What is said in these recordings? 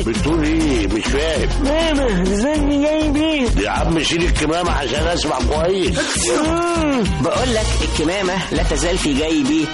جيبي بتقول ايه مش فاهم كمامة تزال في جيبي يا عم شيل الكمامة عشان اسمع كويس بقول لك الكمامة لا تزال في جيبي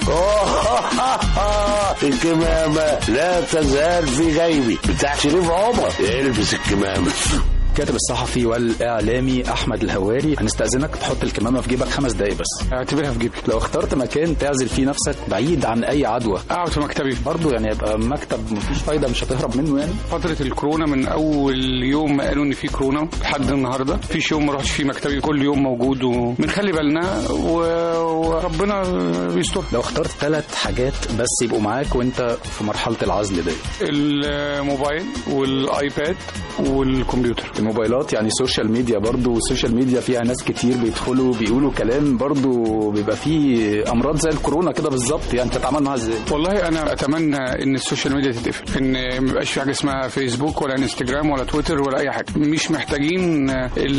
الكمامة لا تزال في جيبي بتاع شريف عمر البس الكمامة الكاتب الصحفي والاعلامي احمد الهواري هنستاذنك تحط الكمامه في جيبك خمس دقايق بس اعتبرها في جيبي لو اخترت مكان تعزل فيه نفسك بعيد عن اي عدوى اقعد في مكتبي برضه يعني يبقى مكتب مفيش فايده مش هتهرب منه يعني فترة الكورونا من أول يوم ما قالوا إن في كورونا لحد النهاردة مفيش يوم ما رحتش فيه مكتبي كل يوم موجود وبنخلي بالنا و- وربنا بيستر لو اخترت ثلاث حاجات بس يبقوا معاك وانت في مرحله العزل دي الموبايل والايباد والكمبيوتر الموبايلات يعني سوشيال ميديا برضو والسوشيال ميديا فيها ناس كتير بيدخلوا بيقولوا كلام برضو بيبقى فيه امراض زي الكورونا كده بالظبط يعني تتعامل معاها ازاي والله انا اتمنى ان السوشيال ميديا تتقفل ان ما يبقاش في حاجه اسمها فيسبوك ولا انستجرام ولا تويتر ولا اي حاجه مش محتاجين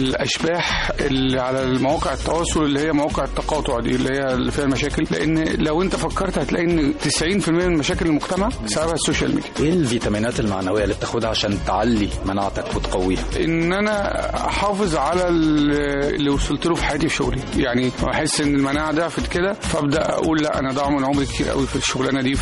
الاشباح اللي على المواقع التواصل اللي هي مواقع التقاطع دي اللي هي اللي فيها المشاكل لان لو انت فكرت هتلاقي ان 90% من مشاكل المجتمع سببها السوشيال ميديا ايه الفيتامينات المعنويه اللي بتاخدها عشان تعلي مناعتك وتقويها ان انا احافظ على ال- اللي وصلت له في حياتي في شغلي يعني احس ان المناعه ضعفت كده فابدا اقول لا انا ضاع من عمري كتير قوي في الشغلانه دي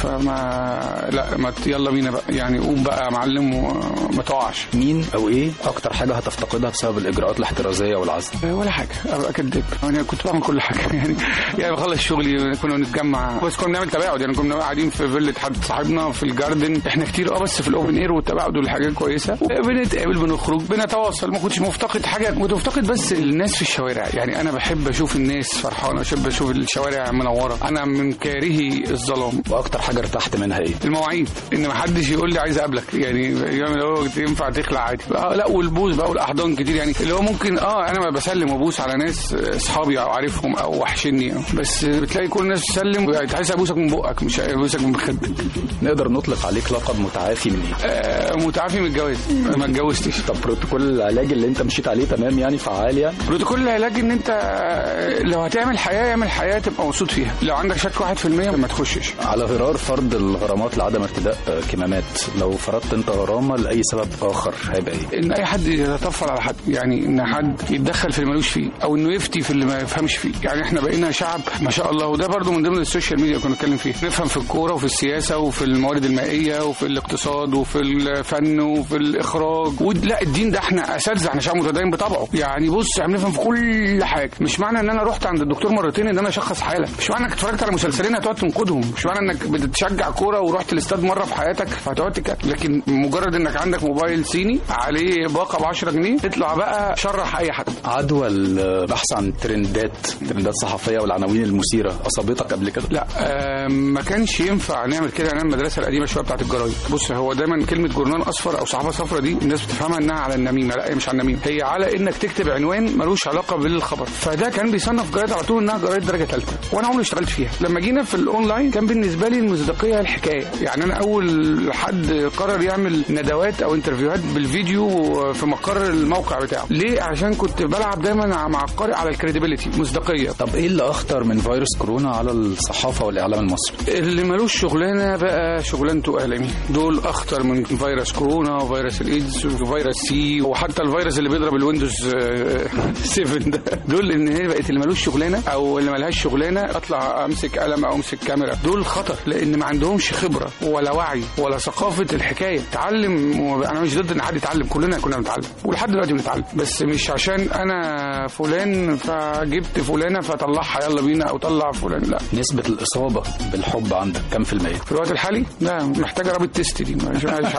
فما لا ما ت- يلا بينا بقى يعني قوم بقى يا معلم وما تقعش مين او ايه اكتر حاجه هتفتقدها بسبب الاجراءات الاحترازيه والعزل ولا حاجه ابقى كداب انا كنت بعمل كل حاجه يعني يعني بخلص شغلي كنا بنتجمع بس كنا بنعمل تباعد يعني كنا قاعدين في فيلة حد صاحبنا في الجاردن احنا كتير اه بس في الاوبن اير والتباعد والحاجات كويسه بنتقابل بنخرج بنتواصل ما كنتش مفتقد حاجه كنت مفتقد بس الناس في الشوارع يعني انا بحب اشوف الناس فرحانه بحب اشوف الشوارع منوره انا من كارهي الظلام واكتر حاجه ارتحت منها ايه المواعيد ان ما حدش يقول لي عايز اقابلك يعني يعمل هو ينفع تخلع عادي آه لا والبوس بقى والاحضان كتير يعني اللي هو ممكن اه انا ما بسلم وابوس على ناس اصحابي او عارفهم او وحشني بس بتلاقي كل الناس تسلم يعني تحس ابوسك من بقك مش ابوسك من خدك نقدر نطلق عليك لقب متعافي من ايه آه متعافي من الجواز ما اتجوزتش طب بروتوكول العلاج اللي انت مشيت عليه تمام يعني فعال يعني بروتوكول العلاج ان انت آه، لو هتعمل حياه اعمل حياه تبقى مبسوط فيها لو عندك شك 1% ما تخشش على غرار فرض الغرامات لعدم ارتداء آه، كمامات لو فرضت انت غرامه لاي سبب اخر هيبقى ايه ان اي حد يتطفل على حد يعني ان حد يتدخل في اللي ملوش فيه او انه يفتي في اللي ما يفهمش فيه يعني احنا بقينا شعب ما شاء الله وده برضو من ضمن السوشيال ميديا كنا بنتكلم فيه نفهم في الكوره وفي السياسه وفي الموارد المائيه وفي الاقتصاد وفي الفن وفي الاخراج لا الدين ده احنا اساتذه احنا شعب متدين بطبعه يعني بص احنا بنفهم في كل حاجه مش معنى ان انا رحت عند الدكتور مرتين ان انا اشخص حاله مش معنى انك اتفرجت على مسلسلين هتقعد تنقدهم مش معنى انك بتشجع كوره ورحت الاستاد مره في حياتك فهتقعد تتكلم لكن مجرد انك عندك موبايل صيني عليه باقه ب 10 جنيه اطلع بقى شرح اي حد عدوى البحث عن ترندات ترندات صحفيه والعناوين المثيره اصابتك قبل كده لا آه ما كانش ينفع نعمل كده انا المدرسه القديمه شويه بتاعت الجرايد بص هو دايما كلمه جورنال اصفر او صحافه صفرا دي الناس بتفهمها انها على النميمه لا هي مش على النميمه هي على انك تكتب عنوان ملوش علاقه بالخبر فده كان بيصنف جرايد على طول انها جرايد درجه ثالثه وانا عمري ما اشتغلت فيها لما جينا في الاونلاين كان بالنسبه لي المصداقيه الحكايه يعني انا اول حد قرر يعمل ندوات او انترفيوهات بالفيديو في مقر الموقع بتاعه ليه عشان كنت بلعب دايما مع القارئ على الكريديبيليتي مصداقيه طب ايه اللي اخطر من فيروس كورونا على الصحافه والاعلام المصري اللي ملوش شغلانه بقى شغلانته اعلامي دول اخطر من فيروس كورونا وفيروس الايدز وفيروس سي وحتى الفيروس اللي بيضرب الويندوز آه، 7 ده دول ان هي بقت اللي ملوش شغلانه او اللي ملهاش شغلانه اطلع امسك قلم او امسك كاميرا دول خطر لان ما عندهمش خبره ولا وعي ولا ثقافه الحكايه تعلم و- انا مش ضد ان حد يتعلم كلنا كنا بنتعلم ولحد دلوقتي بنتعلم بس مش عشان انا فلان فجبت فلانه فطلعها يلا بينا او طلع فلان لا نسبه الاصابه بالحب عندك كم في الميه في الوقت الحالي لا محتاجه رابط تيست دي مش مش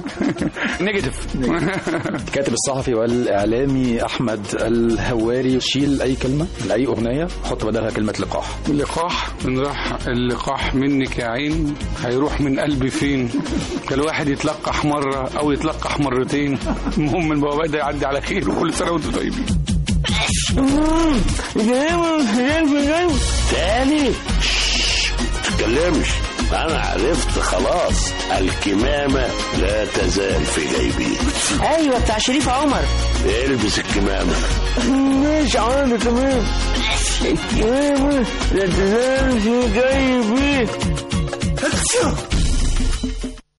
نيجاتيف الكاتب الصحفي والاعلامي احمد الهواري شيل اي كلمه لاي اغنيه حط بدلها كلمه لقاح اللقاح من راح اللقاح منك يا عين هيروح من قلبي فين ده الواحد يتلقح مرة أو يتلقح مرتين المهم البوابات ده يعدي على خير وكل سنة وأنتم طيبين تاني شش، تتكلمش انا عرفت خلاص الكمامة لا تزال في جيبي ايوه بتاع شريف عمر البس الكمامة مش عارف تمام الكمامة لا تزال في جيبي